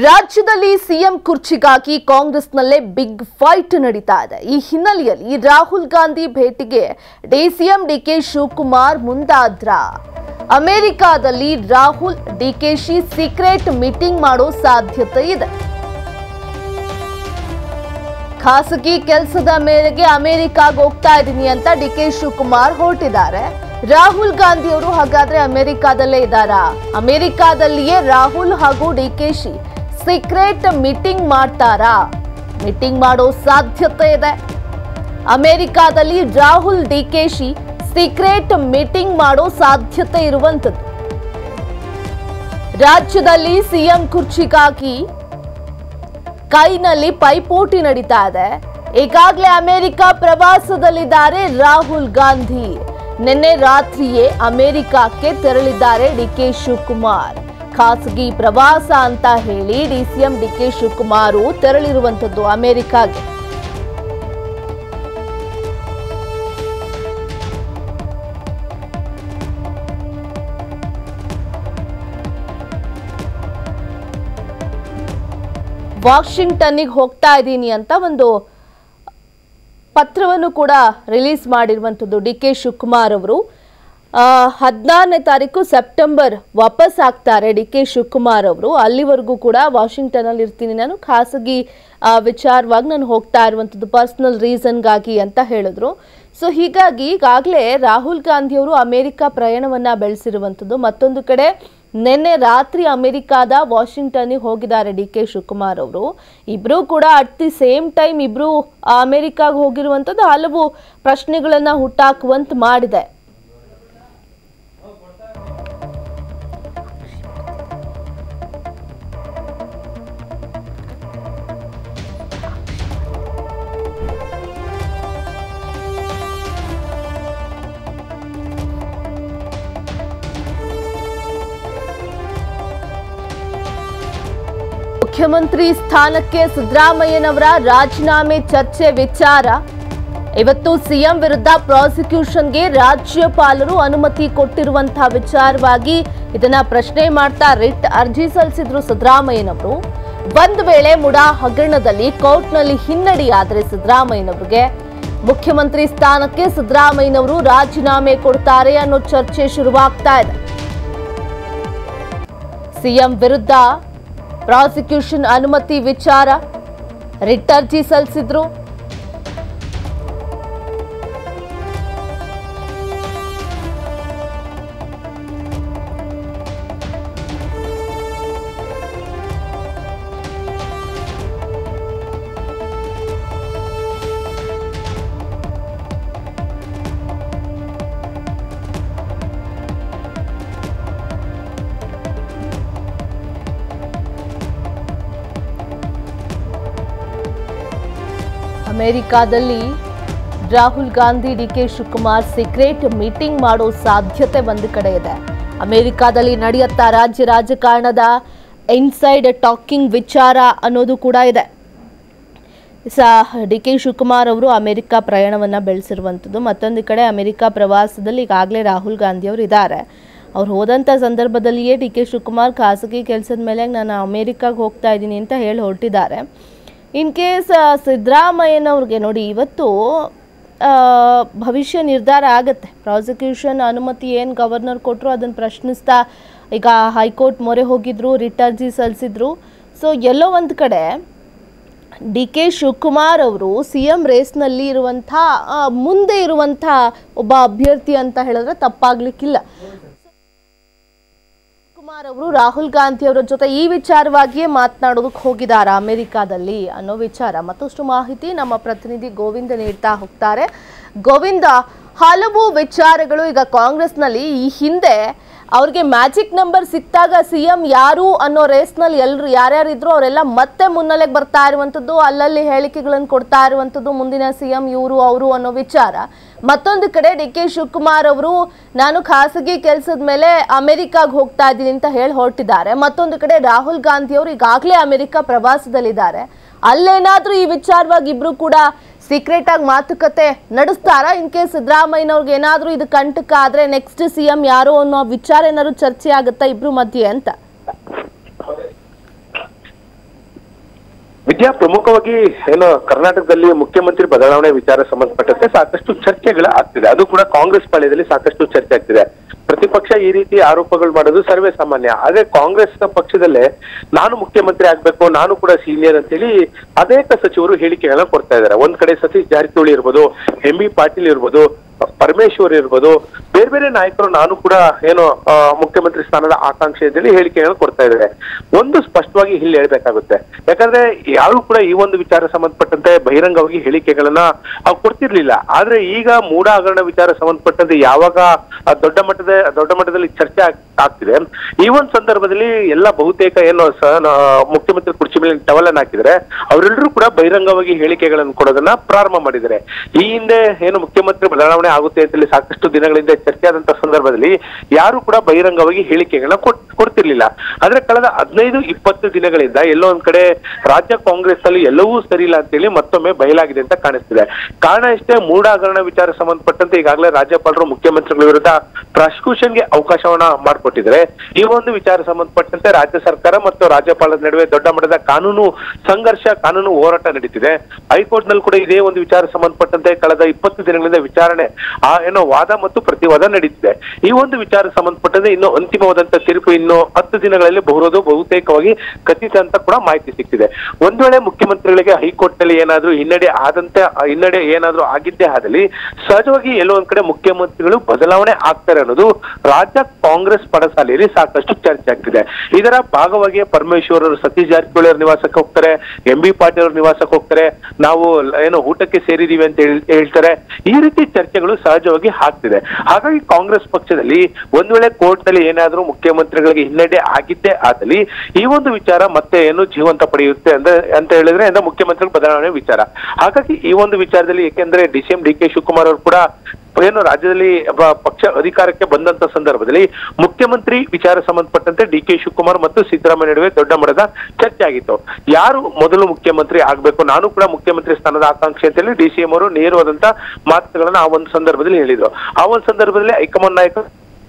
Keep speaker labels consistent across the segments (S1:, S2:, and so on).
S1: ರಾಜ್ಯದಲ್ಲಿ ಸಿಎಂ ಕುರ್ಚಿಗಾಗಿ ಕಾಂಗ್ರೆಸ್ನಲ್ಲೇ ಬಿಗ್ ಫೈಟ್ ನಡೀತಾ ಇದೆ ಈ ಹಿನ್ನೆಲೆಯಲ್ಲಿ ರಾಹುಲ್ ಗಾಂಧಿ ಭೇಟಿಗೆ ಡಿಸಿಎಂ ಡಿಕೆ ಶಿವಕುಮಾರ್ ಮುಂದಾದ್ರ ಅಮೆರಿಕಾದಲ್ಲಿ ರಾಹುಲ್ ಡಿಕೆಶಿ ಸೀಕ್ರೆಟ್ ಮೀಟಿಂಗ್ ಮಾಡೋ ಸಾಧ್ಯತೆ ಇದೆ ಖಾಸಗಿ ಕೆಲಸದ ಮೇರೆಗೆ ಅಮೆರಿಕಾಗ್ ಹೋಗ್ತಾ ಇದ್ದೀನಿ ಅಂತ ಡಿ ಕೆ ಶಿವಕುಮಾರ್ ಹೊರಟಿದ್ದಾರೆ ರಾಹುಲ್ ಗಾಂಧಿ ಅವರು ಹಾಗಾದ್ರೆ ಅಮೆರಿಕಾದಲ್ಲೇ ಇದ್ದಾರಾ ಅಮೆರಿಕಾದಲ್ಲಿಯೇ ರಾಹುಲ್ ಹಾಗೂ ಡಿ ಕೆ ಶಿ ಸೀಕ್ರೆಟ್ ಮೀಟಿಂಗ್ ಮಾಡ್ತಾರಾ ಮೀಟಿಂಗ್ ಮಾಡೋ ಸಾಧ್ಯತೆ ಇದೆ ಅಮೆರಿಕಾದಲ್ಲಿ ರಾಹುಲ್ ಡಿ ಕೆ ಶಿ ಸೀಕ್ರೆಟ್ ಮೀಟಿಂಗ್ ಮಾಡೋ ಸಾಧ್ಯತೆ ಇರುವಂತದ್ದು ರಾಜ್ಯದಲ್ಲಿ ಸಿಎಂ ಕುರ್ಚಿಗಾಗಿ ಕೈನಲ್ಲಿ ಪೈಪೋಟಿ ನಡೀತಾ ಇದೆ ಈಗಾಗಲೇ ಅಮೆರಿಕ ಪ್ರವಾಸದಲ್ಲಿದ್ದಾರೆ ರಾಹುಲ್ ಗಾಂಧಿ ನಿನ್ನೆ ರಾತ್ರಿಯೇ ಅಮೆರಿಕಕ್ಕೆ ತೆರಳಿದ್ದಾರೆ ಡಿಕೆ ಶಿವಕುಮಾರ್ ಖಾಸಗಿ ಪ್ರವಾಸ ಅಂತ ಹೇಳಿ ಡಿಸಿಎಂ ಡಿಕೆ ಶಿವಕುಮಾರ್ ತೆರಳಿರುವಂತದ್ದು ಅಮೆರಿಕಾಗೆ ವಾಷಿಂಗ್ಟನ್ನಿಗೆ ಹೋಗ್ತಾ ಇದ್ದೀನಿ ಅಂತ ಒಂದು ಪತ್ರವನ್ನು ಕೂಡ ರಿಲೀಸ್ ಮಾಡಿರುವಂಥದ್ದು ಡಿ ಕೆ ಶಿವಕುಮಾರ್ ಅವರು ಹದಿನಾರನೇ ತಾರೀಕು ಸೆಪ್ಟೆಂಬರ್ ವಾಪಸ್ ಆಗ್ತಾರೆ ಡಿ ಕೆ ಶಿವಕುಮಾರ್ ಅವರು ಅಲ್ಲಿವರೆಗೂ ಕೂಡ ವಾಷಿಂಗ್ಟನಲ್ಲಿ ಇರ್ತೀನಿ ನಾನು ಖಾಸಗಿ ಆ, ವಿಚಾರವಾಗಿ ನಾನು ಹೋಗ್ತಾ ಇರುವಂಥದ್ದು ಪರ್ಸನಲ್ ರೀಸನ್ಗಾಗಿ ಅಂತ ಹೇಳಿದ್ರು ಸೊ ಹೀಗಾಗಿ ಈಗಾಗಲೇ ರಾಹುಲ್ ಗಾಂಧಿ ಅವರು ಅಮೆರಿಕ ಪ್ರಯಾಣವನ್ನ ಬೆಳೆಸಿರುವಂಥದ್ದು ಮತ್ತೊಂದು ಕಡೆ ನಿನ್ನೆ ರಾತ್ರಿ ಅಮೆರಿಕಾದ ವಾಷಿಂಗ್ಟನ್ನಿಗೆ ಹೋಗಿದ್ದಾರೆ ಡಿ ಕೆ ಶಿವಕುಮಾರ್ ಅವರು ಇಬ್ರು ಕೂಡ ಅಟ್ ದಿ ಸೇಮ್ ಟೈಮ್ ಇಬ್ರು ಅಮೆರಿಕಾಗೆ ಹೋಗಿರುವಂಥದ್ದು ಹಲವು ಪ್ರಶ್ನೆಗಳನ್ನ ಹುಟ್ಟಾಕುವಂತ ಮಾಡಿದೆ ಮುಖ್ಯಮಂತ್ರಿ ಸ್ಥಾನಕ್ಕೆ ಸಿದ್ದರಾಮಯ್ಯನವರ ರಾಜೀನಾಮೆ ಚರ್ಚೆ ವಿಚಾರ ಇವತ್ತು ಸಿಎಂ ವಿರುದ್ಧ ಪ್ರಾಸಿಕ್ಯೂಷನ್ಗೆ ರಾಜ್ಯಪಾಲರು ಅನುಮತಿ ಕೊಟ್ಟಿರುವಂತಹ ವಿಚಾರವಾಗಿ ಇದನ್ನ ಪ್ರಶ್ನೆ ಮಾಡ್ತಾ ರಿಟ್ ಅರ್ಜಿ ಸಲ್ಲಿಸಿದ್ರು ಸಿದ್ದರಾಮಯ್ಯನವರು ಒಂದ್ ವೇಳೆ ಮುಡಾ ಹಗರಣದಲ್ಲಿ ಕೋರ್ಟ್ನಲ್ಲಿ ಹಿನ್ನಡೆಯಾದರೆ ಸಿದ್ದರಾಮಯ್ಯನವರಿಗೆ ಮುಖ್ಯಮಂತ್ರಿ ಸ್ಥಾನಕ್ಕೆ ಸಿದ್ದರಾಮಯ್ಯನವರು ರಾಜೀನಾಮೆ ಕೊಡ್ತಾರೆ ಅನ್ನೋ ಚರ್ಚೆ ಶುರುವಾಗ್ತಾ ಇದೆ ಸಿಎಂ ವಿರುದ್ಧ ಪ್ರಾಸಿಕ್ಯೂಷನ್ ಅನುಮತಿ ವಿಚಾರ ರಿಟ್ ಅರ್ಜಿ ಸಲ್ಲಿಸಿದ್ರು ಅಮೆರಿಕಾದಲ್ಲಿ Rahul Gandhi D K Shivakumar secret meeting ಮಾಡೋ ಸಾಧ್ಯತೆ ಒಂದು ಕಡೆ ಇದೆ ಅಮೆರಿಕಾದಲ್ಲಿ ನಡೆಯುತ್ತಾ ರಾಜ್ಯ ರಾಜಕಾರಣದ ಇನ್ಸೈಡ್ ಟಾಕಿಂಗ್ ವಿಚಾರ ಅನ್ನೋದು ಕೂಡ ಇದೆ ಸ ಡಿ ಕೆ ಶಿವಕುಮಾರ್ ಅವರು ಅಮೆರಿಕ ಪ್ರಯಾಣವನ್ನು ಬೆಳೆಸಿರುವಂಥದ್ದು ಮತ್ತೊಂದು ಕಡೆ ಅಮೆರಿಕ ಪ್ರವಾಸದಲ್ಲಿ ಈಗಾಗಲೇ ರಾಹುಲ್ ಗಾಂಧಿ ಅವರು ಇದ್ದಾರೆ ಅವ್ರು ಹೋದಂಥ ಸಂದರ್ಭದಲ್ಲಿಯೇ ಡಿ ಕೆ ಶಿವಕುಮಾರ್ ಖಾಸಗಿ ಕೆಲಸದ ಮೇಲೆ ನಾನು ಅಮೆರಿಕಾಗೆ ಹೋಗ್ತಾ ಇದ್ದೀನಿ ಅಂತ ಹೇಳಿ ಹೊರಟಿದ್ದಾರೆ ಇನ್ ಕೇಸ್ ಸಿದ್ದರಾಮಯ್ಯನವ್ರಿಗೆ ನೋಡಿ ಇವತ್ತು ಆ, ಭವಿಷ್ಯ ನಿರ್ಧಾರ ಆಗುತ್ತೆ ಪ್ರಾಸಿಕ್ಯೂಷನ್ ಅನುಮತಿ ಏನು ಗವರ್ನರ್ ಕೊಟ್ಟರು ಅದನ್ನು ಪ್ರಶ್ನಿಸ್ತಾ ಈಗ ಹೈಕೋರ್ಟ್ ಮೊರೆ ಹೋಗಿದ್ರು ರಿಟ್ ಅರ್ಜಿ ಸಲ್ಲಿಸಿದ್ರು ಸೊ ಎಲ್ಲೋ ಒಂದು ಕಡೆ ಡಿ ಕೆ ಶಿವಕುಮಾರ್ ಅವರು ಸಿ ಎಂ ರೇಸ್ನಲ್ಲಿ ಇರುವಂಥ ಆ, ಮುಂದೆ ಇರುವಂಥ ಒಬ್ಬ ಅಭ್ಯರ್ಥಿ ಅಂತ ಹೇಳಿದ್ರೆ ತಪ್ಪಾಗ್ಲಿಕ್ಕಿಲ್ಲ ಕುಮಾರ್ ಅವರು ರಾಹುಲ್ ಗಾಂಧಿ ಅವರ ಜೊತೆ ಈ ವಿಚಾರವಾಗಿಯೇ ಮಾತನಾಡೋದಕ್ಕೆ ಹೋಗಿದ್ದಾರೆ ಅಮೆರಿಕಾದಲ್ಲಿ ಅನ್ನೋ ವಿಚಾರ ಮತ್ತಷ್ಟು ಮಾಹಿತಿ ನಮ್ಮ ಪ್ರತಿನಿಧಿ ಗೋವಿಂದ ನೀಡ್ತಾ ಹೋಗ್ತಾರೆ ಗೋವಿಂದ ಹಲವು ವಿಚಾರಗಳು ಈಗ ಕಾಂಗ್ರೆಸ್ನಲ್ಲಿ ಈ ಹಿಂದೆ ಅವ್ರಿಗೆ ಮ್ಯಾಜಿಕ್ ನಂಬರ್ ಸಿಕ್ತಾಗ ಸಿ ಎಂ ಯಾರು ಅನ್ನೋ ರೇಸ್ನಲ್ಲಿ ಎಲ್ಲರೂ ಯಾರ್ಯಾರಿದ್ರು ಅವರೆಲ್ಲ ಮತ್ತೆ ಮುನ್ನೆಲೆಗೆ ಬರ್ತಾ ಇರುವಂಥದ್ದು ಅಲ್ಲಲ್ಲಿ ಹೇಳಿಕೆಗಳನ್ನು ಕೊಡ್ತಾ ಇರುವಂಥದ್ದು ಮುಂದಿನ ಸಿ ಎಂ ಇವರು ಅವರು ಅನ್ನೋ ವಿಚಾರ ಮತ್ತೊಂದು ಕಡೆ ಡಿ ಕೆ ಶಿವಕುಮಾರ್ ಅವರು ನಾನು ಖಾಸಗಿ ಕೆಲಸದ ಮೇಲೆ ಅಮೆರಿಕಾಗೆ ಹೋಗ್ತಾ ಇದ್ದೀನಿ ಅಂತ ಹೇಳಿ ಹೊರಟಿದ್ದಾರೆ ಮತ್ತೊಂದು ಕಡೆ ರಾಹುಲ್ ಗಾಂಧಿ ಅವರು ಈಗಾಗಲೇ ಅಮೆರಿಕ ಪ್ರವಾಸದಲ್ಲಿದ್ದಾರೆ ಅಲ್ಲೇನಾದ್ರೂ ಈ ವಿಚಾರವಾಗಿ ಇಬ್ರು ಕೂಡ ಸೀಕ್ರೆಟ್ ಆಗಿ ಮಾತುಕತೆ ನಡೆಸ್ತಾರಾ ಇನ್ ಕೇಸ್ ಸಿದ್ದರಾಮಯ್ಯನವ್ರಿಗೆ ಏನಾದ್ರೂ ಇದು ಕಂಟಕ ಆದ್ರೆ ನೆಕ್ಸ್ಟ್ ಸಿ ಎಂ ಯಾರೋ ಅನ್ನೋ ವಿಚಾರ ಏನಾದ್ರು ಚರ್ಚೆ ಆಗುತ್ತಾ ಇಬ್ರು ಮಧ್ಯೆ ಅಂತ
S2: ವಿದ್ಯಾ ಪ್ರಮುಖವಾಗಿ ಏನು ಕರ್ನಾಟಕದಲ್ಲಿ ಮುಖ್ಯಮಂತ್ರಿ ಬದಲಾವಣೆ ವಿಚಾರ ಸಂಬಂಧಪಟ್ಟಂತೆ ಸಾಕಷ್ಟು ಚರ್ಚೆಗಳು ಆಗ್ತಿದೆ ಅದು ಕೂಡ ಕಾಂಗ್ರೆಸ್ ಪಾಳ್ಯದಲ್ಲಿ ಸಾಕಷ್ಟು ಚರ್ಚೆ ಆಗ್ತಿದೆ ಪ್ರತಿಪಕ್ಷ ಈ ರೀತಿ ಆರೋಪಗಳು ಮಾಡೋದು ಸರ್ವೇ ಸಾಮಾನ್ಯ ಆದ್ರೆ ಕಾಂಗ್ರೆಸ್ ಪಕ್ಷದಲ್ಲೇ ನಾನು ಮುಖ್ಯಮಂತ್ರಿ ಆಗ್ಬೇಕು ನಾನು ಕೂಡ ಸೀನಿಯರ್ ಅಂತೇಳಿ ಅನೇಕ ಸಚಿವರು ಹೇಳಿಕೆಗಳನ್ನ ಕೊಡ್ತಾ ಇದ್ದಾರೆ ಒಂದ್ ಕಡೆ ಸತೀಶ್ ಜಾರಕಿಹೊಳಿ ಇರ್ಬೋದು ಎಂ ಬಿ ಪಾಟೀಲ್ ಇರ್ಬೋದು ಪರಮೇಶ್ವರ್ ಇರ್ಬೋದು ಬೇರೆ ಬೇರೆ ನಾಯಕರು ನಾನು ಕೂಡ ಏನು ಆ, ಮುಖ್ಯಮಂತ್ರಿ ಸ್ಥಾನದ ಆಕಾಂಕ್ಷೆ ಅಂತೇಳಿ ಹೇಳಿಕೆಗಳನ್ನು ಕೊಡ್ತಾ ಇದ್ದಾರೆ ಒಂದು ಸ್ಪಷ್ಟವಾಗಿ ಇಲ್ಲಿ ಹೇಳ್ಬೇಕಾಗುತ್ತೆ ಯಾಕಂದ್ರೆ ಯಾರು ಕೂಡ ಈ ಒಂದು ವಿಚಾರ ಸಂಬಂಧಪಟ್ಟಂತೆ ಬಹಿರಂಗವಾಗಿ ಹೇಳಿಕೆಗಳನ್ನ ಅವ್ರು ಕೊಡ್ತಿರ್ಲಿಲ್ಲ ಆದ್ರೆ ಈಗ ಮೂಢ ಹಗರಣ ವಿಚಾರ ಸಂಬಂಧಪಟ್ಟಂತೆ ಯಾವಾಗ ಆ ದೊಡ್ಡ ಮಟ್ಟದ ದೊಡ್ಡ ಮಟ್ಟದಲ್ಲಿ ಚರ್ಚೆ ಆಗ್- ಆಗ್ತಿದೆ ಈ ಒಂದು ಸಂದರ್ಭದಲ್ಲಿ ಎಲ್ಲ ಬಹುತೇಕ ಏನು ಸ- ನ- ಮುಖ್ಯಮಂತ್ರಿ ಕುರ್ಚಿ ಮೇಲೆ ಟವಲ್ ಅನ್ನ ಹಾಕಿದ್ರೆ ಅವರೆಲ್ಲರೂ ಕೂಡ ಬಹಿರಂಗವಾಗಿ ಹೇಳಿಕೆಗಳನ್ನು ಕೊಡೋದನ್ನ ಪ್ರಾರಂಭ ಮಾಡಿದ್ದಾರೆ ಈ ಹಿಂದೆ ಏನು ಮುಖ್ಯಮಂತ್ರಿ ಬದಲಾವಣೆ ಆಗುತ್ತೆ ಅಂತೇಳಿ ಸಾಕಷ್ಟು ದಿನಗಳಿಂದ ಚರ್ಚೆ ಆದಂತ ಸಂದರ್ಭದಲ್ಲಿ ಯಾರು ಕೂಡ ಬಹಿರಂಗವಾಗಿ ಹೇಳಿಕೆಗಳನ್ನ ಕೊಟ್- ಕೊಡ್ತಿರ್ಲಿಲ್ಲ ಆದ್ರೆ ಕಳೆದ ಹದಿನೈದು ಇಪ್ಪತ್ತು ದಿನಗಳಿಂದ ಎಲ್ಲೋ ಒಂದ್ ಕಡೆ ರಾಜ್ಯ ಕಾಂಗ್ರೆಸ್ ಅಲ್ಲಿ ಎಲ್ಲವೂ ಸರಿ ಇಲ್ಲ ಅಂತೇಳಿ ಮತ್ತೊಮ್ಮೆ ಬಯಲಾಗಿದೆ ಅಂತ ಕಾಣಿಸ್ತಿದೆ ಕಾರಣ ಇಷ್ಟೇ ಮೂಢ ಹಗರಣ ವಿಚಾರ ಸಂಬಂಧಪಟ್ಟಂತೆ ಈಗಾಗಲೇ ರಾಜ್ಯಪಾಲರು ಮುಖ್ಯಮಂತ್ರಿಗಳ ವಿರುದ್ಧ ಪ್ರಾಸಿಕ್ಯೂಷನ್ಗೆ ಅವಕಾಶವನ್ನ ಮಾಡಿಕೊಟ್ಟಿದ್ದಾರೆ ಈ ಒಂದು ವಿಚಾರ ಸಂಬಂಧಪಟ್ಟಂತೆ ರಾಜ್ಯ ಸರ್ಕಾರ ಮತ್ತು ರಾಜ್ಯಪಾಲರ ನಡುವೆ ದೊಡ್ಡ ಮಟ್ಟದ ಕಾನೂನು ಸಂಘರ್ಷ ಕಾನೂನು ಹೋರಾಟ ನಡೀತಿದೆ ಹೈಕೋರ್ಟ್ ನಲ್ಲಿ ಕೂಡ ಇದೇ ಒಂದು ವಿಚಾರ ಸಂಬಂಧಪಟ್ಟಂತೆ ಕಳೆದ ಇಪ್ಪತ್ತು ದಿನಗಳಿಂದ ವಿಚಾರಣೆ ಆ ಏನೋ ವಾದ ಮತ್ತು ಪ್ರತಿವಾದ ನಡೀತಿದೆ ಈ ಒಂದು ವಿಚಾರ ಸಂಬಂಧಪಟ್ಟಂತೆ ಇನ್ನು ಅಂತಿಮವಾದಂತ ತೀರ್ಪು ಇನ್ನು ಹತ್ತು ದಿನಗಳಲ್ಲಿ ಬರೋದು ಬಹುತೇಕವಾಗಿ ಖಚಿತ ಅಂತ ಕೂಡ ಮಾಹಿತಿ ಸಿಗ್ತಿದೆ ಒಂದ್ ವೇಳೆ ಮುಖ್ಯಮಂತ್ರಿಗಳಿಗೆ ಹೈಕೋರ್ಟ್ ನಲ್ಲಿ ಏನಾದ್ರೂ ಹಿನ್ನಡೆ ಆದಂತೆ ಆ ಹಿನ್ನಡೆ ಏನಾದ್ರೂ ಆಗಿದ್ದೇ ಆದಲ್ಲಿ ಸಹಜವಾಗಿ ಎಲ್ಲೋ ಒಂದ್ ಕಡೆ ಮುಖ್ಯಮಂತ್ರಿಗಳು ಬದಲಾವಣೆ ಆಗ್ತಾರೆ ಅನ್ನೋದು ರಾಜ್ಯ ಕಾಂಗ್ರೆಸ್ ಪಡಸಾಲೆಯಲ್ಲಿ ಸಾಕಷ್ಟು ಚರ್ಚೆ ಆಗ್ತಿದೆ ಇದರ ಭಾಗವಾಗಿ ಪರಮೇಶ್ವರ್ ಅವರು ಸತೀಶ್ ಜಾರಕಿಹೊಳಿ ಅವ್ರ ನಿವಾಸಕ್ಕೆ ಹೋಗ್ತಾರೆ ಎಂ ಬಿ ಪಾಟೀಲ್ ಅವ್ರ ನಿವಾಸಕ್ಕೆ ಹೋಗ್ತಾರೆ ನಾವು ಏನು ಊಟಕ್ಕೆ ಸೇರಿದೀವಿ ಅಂತ ಹೇಳ್- ಹೇಳ್ತಾರೆ ಈ ರೀತಿ ಚರ್ಚೆಗಳು ಸಹಜವಾಗಿ ಆಗ್ತಿದೆ ಹಾಗಾಗಿ ಕಾಂಗ್ರೆಸ್ ಪಕ್ಷದಲ್ಲಿ ಒಂದ್ ವೇಳೆ ಕೋರ್ಟ್ ನಲ್ಲಿ ಏನಾದ್ರೂ ಮುಖ್ಯಮಂತ್ರಿಗಳಿಗೆ ಹಿನ್ನಡೆ ಆಗಿದ್ದೇ ಆದಲ್ಲಿ ಈ ಒಂದು ವಿಚಾರ ಮತ್ತೆ ಏನು ಜೀವಂತ ಪಡೆಯುತ್ತೆ ಅಂದ್ರೆ ಅಂತ ಹೇಳಿದ್ರೆ ಅಂದ್ರೆ ಮುಖ್ಯಮಂತ್ರಿಗಳ ಬದಲಾವಣೆ ವಿಚಾರ ಹಾಗಾಗಿ ಈ ಒಂದು ವಿಚಾರದಲ್ಲಿ ಏಕೆಂದ್ರೆ D C M D K Shivakumar ಅವರು ಕೂಡ ಏನು ರಾಜ್ಯದಲ್ಲಿ ಬ- ಪಕ್ಷ ಅಧಿಕಾರಕ್ಕೆ ಬಂದಂತ ಸಂದರ್ಭದಲ್ಲಿ ಮುಖ್ಯಮಂತ್ರಿ ವಿಚಾರ ಸಂಬಂಧಪಟ್ಟಂತೆ ಡಿ ಕೆ ಶಿವಕುಮಾರ್ ಮತ್ತು ಸಿದ್ದರಾಮಯ್ಯ ನಡುವೆ ದೊಡ್ಡ ಮಟ್ಟದ ಚರ್ಚೆ ಆಗಿತ್ತು ಯಾರು ಮೊದಲು ಮುಖ್ಯಮಂತ್ರಿ ಆಗ್ಬೇಕು ನಾನು ಕೂಡ ಮುಖ್ಯಮಂತ್ರಿ ಸ್ಥಾನದ ಆಕಾಂಕ್ಷೆ ಅಂತೇಳಿ ಡಿ ಸಿ ಎಂ ಅವರು ನೇರವಾದಂತ ಮಾತುಗಳನ್ನ ಆ ಒಂದು ಸಂದರ್ಭದಲ್ಲಿ ಹೇಳಿದ್ರು ಆ ಒಂದು ಸಂದರ್ಭದಲ್ಲಿ ಹೈಕಮಾಂಡ್ ನಾಯಕರು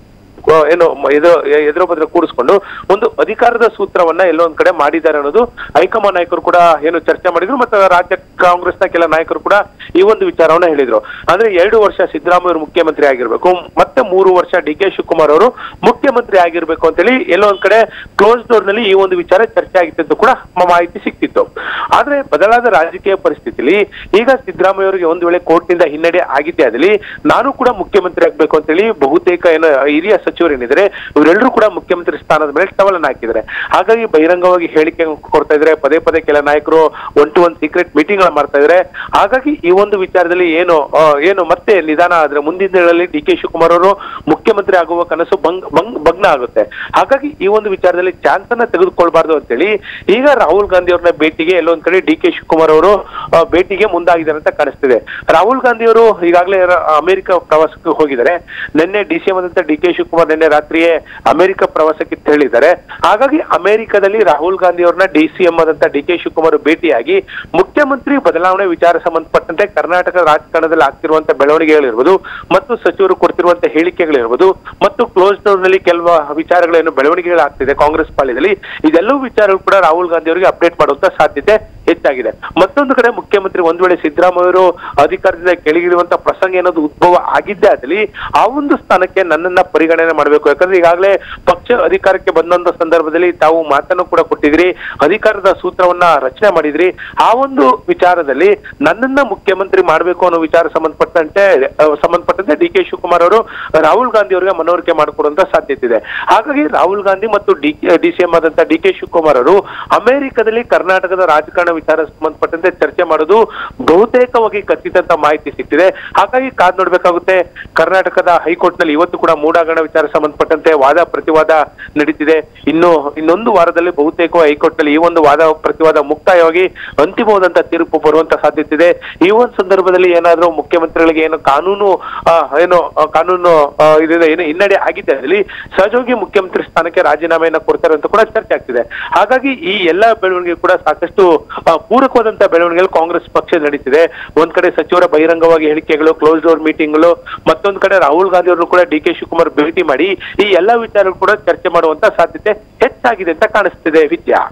S2: ಆ, ಏನು ಮ- ಎದುರು ಎದುರು ಬದ್ರ ಕೂಡಿಸ್ಕೊಂಡು ಒಂದು ಅಧಿಕಾರದ ಸೂತ್ರವನ್ನ ಎಲ್ಲೋ ಒಂದ್ ಕಡೆ ಮಾಡಿದ್ದಾರೆ ಅನ್ನೋದು ಹೈಕಮಾಂಡ್ ನಾಯಕರು ಕೂಡ ಏನು ಚರ್ಚೆ ಮಾಡಿದ್ರು ಮತ್ತು ರಾಜ್ಯ ಕಾಂಗ್ರೆಸ್ನ ಕೆಲ ನಾಯಕರು ಕೂಡ ಈ ಒಂದು ವಿಚಾರವನ್ನ ಹೇಳಿದ್ರು ಅಂದ್ರೆ ಎರಡು ವರ್ಷ ಸಿದ್ದರಾಮಯ್ಯ ಅವರು ಮುಖ್ಯಮಂತ್ರಿ ಆಗಿರ್ಬೇಕು ಮತ್ತೆ ಮೂರು ವರ್ಷ ಡಿ ಕೆ ಶಿವಕುಮಾರ್ ಅವರು ಮುಖ್ಯಮಂತ್ರಿ ಆಗಿರ್ಬೇಕು ಅಂತೇಳಿ ಎಲ್ಲೋ ಒಂದ್ ಕಡೆ ಕ್ಲೋಸ್ ಡೋರ್ ನಲ್ಲಿ ಈ ಒಂದು ವಿಚಾರ ಚರ್ಚೆ ಆಗಿತ್ತು ಕೂಡ ಮ- ಮಾಹಿತಿ ಸಿಕ್ತಿತ್ತು ಆದ್ರೆ ಬದಲಾದ ರಾಜಕೀಯ ಪರಿಸ್ಥಿತಿಲಿ ಈಗ ಸಿದ್ದರಾಮಯ್ಯ ಅವರಿಗೆ ಒಂದು ವೇಳೆ ಕೋರ್ಟ್ ನಿಂದ ಹಿನ್ನಡೆ ಆಗಿದ್ದೇ ಆದಲ್ಲಿ ನಾನು ಕೂಡ ಮುಖ್ಯಮಂತ್ರಿ ಆಗ್ಬೇಕು ಅಂತೇಳಿ ಬಹುತೇಕ ಏನು ಹಿರಿಯ ಸಚಿವರು ಏನಿದ್ದಾರೆ ಇವರೆಲ್ಲರೂ ಕೂಡ ಮುಖ್ಯಮಂತ್ರಿ ಸ್ಥಾನದ ಮೇಲೆ ಟವಲನ್ನ ಹಾಕಿದ್ದಾರೆ ಹಾಗಾಗಿ ಬಹಿರಂಗವಾಗಿ ಹೇಳಿಕೆ ಕೊಡ್ತಾ ಇದ್ದಾರೆ ಪದೇ ಪದೇ ಕೆಲ ನಾಯಕರು one to one secret meeting ಗಳ ಮಾಡ್ತಾ ಇದ್ದಾರೆ ಹಾಗಾಗಿ ಈ ಒಂದು ವಿಚಾರದಲ್ಲಿ ಏನು ಆ, ಏನು ಮತ್ತೆ ನಿಧಾನ ಆದ್ರೆ ಮುಂದಿನ ದಿನಗಳಲ್ಲಿ ಡಿ ಕೆ ಶಿವಕುಮಾರ್ ಅವರು ಮುಖ್ಯಮಂತ್ರಿ ಆಗುವ ಕನಸು ಭಂಗ್ ಭಂಗ್ ಭಗ್ನ ಆಗುತ್ತೆ ಹಾಗಾಗಿ ಈ ಒಂದು ವಿಚಾರದಲ್ಲಿ ಚಾನ್ಸ್ ಅನ್ನ ತೆಗೆದುಕೊಳ್ಬಾರ್ದು ಅಂತೇಳಿ ಈಗ ರಾಹುಲ್ ಗಾಂಧಿ ಅವ್ರನ್ನ ಭೇಟಿಗೆ ಎಲ್ಲೊಂದ್ ಕಡೆ ಡಿ ಕೆ ಶಿವಕುಮಾರ್ ಅವರು ಆ, ಭೇಟಿಗೆ ಮುಂದಾಗಿದ್ದಾರೆ ಅಂತ ಕಾಣಿಸ್ತಿದೆ ರಾಹುಲ್ ಗಾಂಧಿ ಅವರು ಈಗಾಗಲೇ ರ- ಅಮೆರಿಕ ಪ್ರವಾಸಕ್ಕೆ ಹೋಗಿದ್ದಾರೆ ನಿನ್ನೆ ಡಿ ಸಿ ಎಂ ಆದಂತ ಡಿ ಕೆ ಶಿವಕುಮಾರ್ ನಿನ್ನೆ ರಾತ್ರಿಯೇ ಅಮೆರಿಕ ಪ್ರವಾಸಕ್ಕೆ ತೆರಳಿದ್ದಾರೆ ಹಾಗಾಗಿ ಅಮೆರಿಕದಲ್ಲಿ ರಾಹುಲ್ ಗಾಂಧಿ ಅವ್ರನ್ನ ಡಿ ಸಿ ಎಂ ಆದಂತ ಡಿ ಕೆ ಶಿವಕುಮಾರ್ ಭೇಟಿಯಾಗಿ ಮುಖ್ಯಮಂತ್ರಿ ಬದಲಾವಣೆ ವಿಚಾರ ಸಂಬಂಧಪಟ್ಟಂತೆ ಕರ್ನಾಟಕ ರಾಜಕಾರಣದಲ್ಲಿ ಆಗ್ತಿರುವಂತ ಬೆಳವಣಿಗೆಗಳಿರ್ಬೋದು ಮತ್ತು ಸಚಿವರು ಕೊಡ್ತಿರುವಂತ ಹೇಳಿಕೆಗಳಿರ್ಬೋದು ಮತ್ತು ಕ್ಲೋಸ್ ಡೋರ್ ನಲ್ಲಿ ಕೆಲವು ವಿಚಾರಗಳೇನು ಬೆಳವಣಿಗೆಗಳಾಗ್ತಿದೆ ಕಾಂಗ್ರೆಸ್ ಪಾಳ್ಯದಲ್ಲಿ ಇದೆಲ್ಲವೂ ವಿಚಾರಗಳು ಕೂಡ ರಾಹುಲ್ ಗಾಂಧಿ ಅವರಿಗೆ ಅಪ್ಡೇಟ್ ಮಾಡುವಂತ ಸಾಧ್ಯತೆ ಹೆಚ್ಚಾಗಿದೆ ಮತ್ತೊಂದು ಕಡೆ ಮುಖ್ಯಮಂತ್ರಿ ಒಂದ್ ವೇಳೆ ಸಿದ್ದರಾಮಯ್ಯ ಅವರು ಅಧಿಕಾರದಿಂದ ಕೆಳಗಿಳಿಯುವಂತ ಪ್ರಸಂಗ ಏನಾದ್ರು ಉದ್ಭವ ಆಗಿದ್ದೇ ಆದಲ್ಲಿ ಆ ಒಂದು ಸ್ಥಾನಕ್ಕೆ ನನ್ನನ್ನ ಪರಿಗಣನೆ ಮಾಡಬೇಕು ಯಾಕಂದ್ರೆ ಈಗಾಗಲೇ ಪಕ್ಷ ಅಧಿಕಾರಕ್ಕೆ ಬಂದಂತ ಸಂದರ್ಭದಲ್ಲಿ ತಾವು ಮಾತನ್ನು ಕೂಡ ಕೊಟ್ಟಿದ್ರಿ ಅಧಿಕಾರದ ಸೂತ್ರವನ್ನ ರಚನೆ ಮಾಡಿದ್ರಿ ಆ ಒಂದು ವಿಚಾರದಲ್ಲಿ ನನ್ನನ್ನ ಮುಖ್ಯಮಂತ್ರಿ ಮಾಡಬೇಕು ಅನ್ನೋ ವಿಚಾರ ಸಂಬಂಧಪಟ್ಟಂತೆ ಆ, ಸಂಬಂಧಪಟ್ಟಂತೆ ಡಿ ಕೆ ಶಿವಕುಮಾರ್ ಅವರು ರಾಹುಲ್ ಗಾಂಧಿ ಅವರಿಗೆ ಮನವರಿಕೆ ಮಾಡಿಕೊಡುವಂತ ಸಾಧ್ಯತೆ ಇದೆ ಹಾಗಾಗಿ ರಾಹುಲ್ ಗಾಂಧಿ ಮತ್ತು ಡಿ ಡಿ ಸಿ ಎಂ ಆದಂತ ಡಿ ಕೆ ಶಿವಕುಮಾರ್ ಅವರು ಅಮೆರಿಕದಲ್ಲಿ ಕರ್ನಾಟಕದ ರಾಜಕಾರಣ ವಿಚಾರ ಸಂಬಂಧಪಟ್ಟಂತೆ ಚರ್ಚೆ ಮಾಡೋದು ಬಹುತೇಕವಾಗಿ ಖಚಿತ ಅಂತ ಮಾಹಿತಿ ಸಿಗ್ತಿದೆ ಹಾಗಾಗಿ ಕಾದ್ ನೋಡ್ಬೇಕಾಗುತ್ತೆ ಕರ್ನಾಟಕದ ಹೈಕೋರ್ಟ್ ನಲ್ಲಿ ಇವತ್ತು ಕೂಡ ಮೂಡಾಗಣ ವಿಚಾರ ಸಂಬಂಧಪಟ್ಟಂತೆ ವಾದ ಪ್ರತಿವಾದ ನಡೀತಿದೆ ಇನ್ನು ಇನ್ನೊಂದು ವಾರದಲ್ಲಿ ಬಹುತೇಕ ಹೈಕೋರ್ಟ್ ನಲ್ಲಿ ಈ ಒಂದು ವಾದ ಪ್ರತಿವಾದ ಮುಕ್ತಾಯವಾಗಿ ಅಂತಿಮವಾದಂತ ತೀರ್ಪು ಬರುವಂತ ಸಾಧ್ಯತೆ ಇದೆ ಈ ಒಂದು ಸಂದರ್ಭದಲ್ಲಿ ಏನಾದ್ರೂ ಮುಖ್ಯಮಂತ್ರಿಗಳಿಗೆ ಏನು ಕಾನೂನು ಆ, ಏನು ಆ, ಕಾನೂನು ಆ, ಇದರಿಂದ ಏನು ಹಿನ್ನಡೆ ಆಗಿದೆ ಅಲ್ಲಿ ಸಹಜವಾಗಿ ಮುಖ್ಯಮಂತ್ರಿ ಸ್ಥಾನಕ್ಕೆ ರಾಜೀನಾಮೆಯನ್ನ ಕೊಡ್ತಾರೆ ಅಂತ ಕೂಡ ಚರ್ಚೆ ಆಗ್ತಿದೆ ಹಾಗಾಗಿ ಈ ಎಲ್ಲಾ ಬೆಳವಣಿಗೆ ಕೂಡ ಸಾಕಷ್ಟು ಆ, ಪೂರಕವಾದಂತ ಬೆಳವಣಿಗೆಗಳು ಕಾಂಗ್ರೆಸ್ ಪಕ್ಷ ನಡೀತಿದೆ ಒಂದ್ ಕಡೆ ಸಚಿವರ ಬಹಿರಂಗವಾಗಿ ಹೇಳಿಕೆಗಳು ಕ್ಲೋಸ್ ಡೋರ್ ಮೀಟಿಂಗ್ಗಳು ಮತ್ತೊಂದ್ ಕಡೆ ರಾಹುಲ್ ಗಾಂಧಿ ಅವರು ಕೂಡ ಡಿ ಕೆ ಶಿವಕುಮಾರ್ ಭೇಟಿ ಮಾಡಿ ಈ ಎಲ್ಲಾ ವಿಚಾರಗಳು ಕೂಡ ಚರ್ಚೆ ಮಾಡುವಂತ ಸಾಧ್ಯತೆ ಹೆಚ್ಚಾಗಿದೆ ಅಂತ ಕಾಣಿಸ್ತಿದೆ ವಿದ್ಯಾ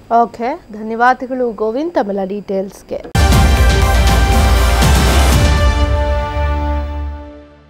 S1: ಓಕೆ ಧನ್ಯವಾದಗಳು ಗೋವಿಂದ್ ತಮ್ಮೆಲ್ಲ ಡೀಟೇಲ್ಸ್ಗೆ